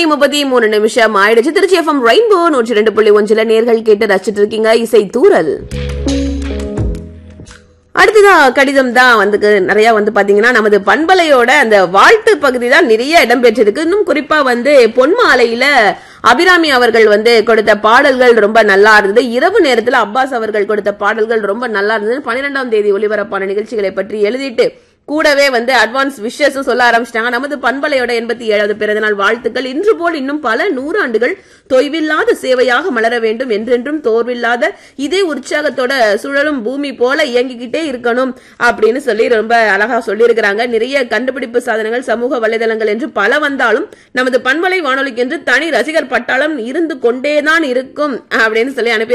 மணி முப்பத்தி மூணு நிமிஷம் ஆயிடுச்சு திருச்சி எஃப்எம் ரெயின்போ நூற்றி ரெண்டு புள்ளி ஒன்றுல நேர்கள் கேட்டு ரசிச்சிட்டு இருக்கீங்க இசை தூரல் அடுத்ததா கடிதம் தான் வந்து நிறைய வந்து பாத்தீங்கன்னா நமது பண்பலையோட அந்த வாழ்த்து பகுதி தான் நிறைய இடம்பெற்றிருக்கு இன்னும் குறிப்பா வந்து பொன்மாலையில அபிராமி அவர்கள் வந்து கொடுத்த பாடல்கள் ரொம்ப நல்லா இருந்தது இரவு நேரத்துல அப்பாஸ் அவர்கள் கொடுத்த பாடல்கள் ரொம்ப நல்லா இருந்தது பன்னிரெண்டாம் தேதி ஒளிபரப்பான நிகழ்ச்சிகளை பற்றி எழுதிட்டு கூடவே வந்து அட்வான்ஸ் விஷஸும் சொல்ல ஆரம்பிச்சிட்டாங்க நமது பண்பலையோட எண்பத்தி ஏழாவது பிறந்தநாள் வாழ்த்துக்கள் இன்று போல் இன்னும் பல நூறாண்டுகள் தொய்வில்லாத சேவையாக மலர வேண்டும் என்றென்றும் தோர்வில்லாத இதே உற்சாகத்தோட சுழலும் பூமி போல இயங்கிக்கிட்டே இருக்கணும் அப்படின்னு சொல்லி ரொம்ப அழகா சொல்லியிருக்கிறாங்க நிறைய கண்டுபிடிப்பு சாதனங்கள் சமூக வலைதளங்கள் என்று பல வந்தாலும் நமது பண்பலை வானொலிக்கு என்று தனி ரசிகர் பட்டாளம் இருந்து கொண்டேதான் இருக்கும் அப்படின்னு சொல்லி அனுப்பி